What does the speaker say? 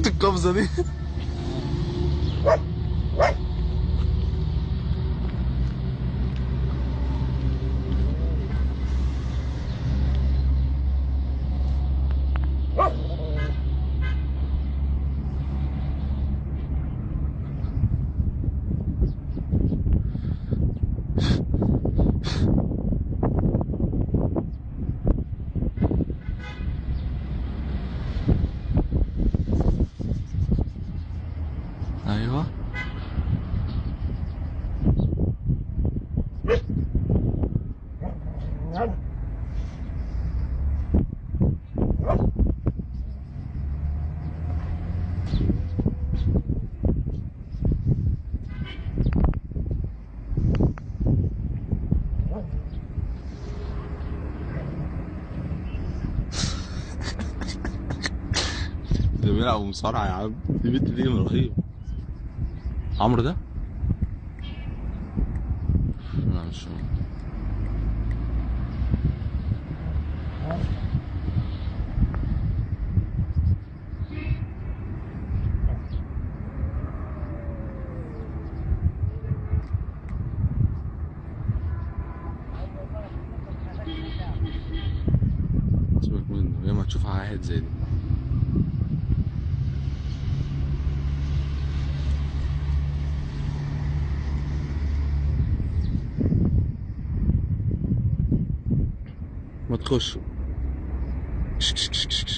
القفزه دي ايوه ده بيلعب مصارعة يا عم دي بنت دي رهيب عمرو ده؟ لا مش هو. سيبك منه ياما تشوف واحد زي دي ما تخش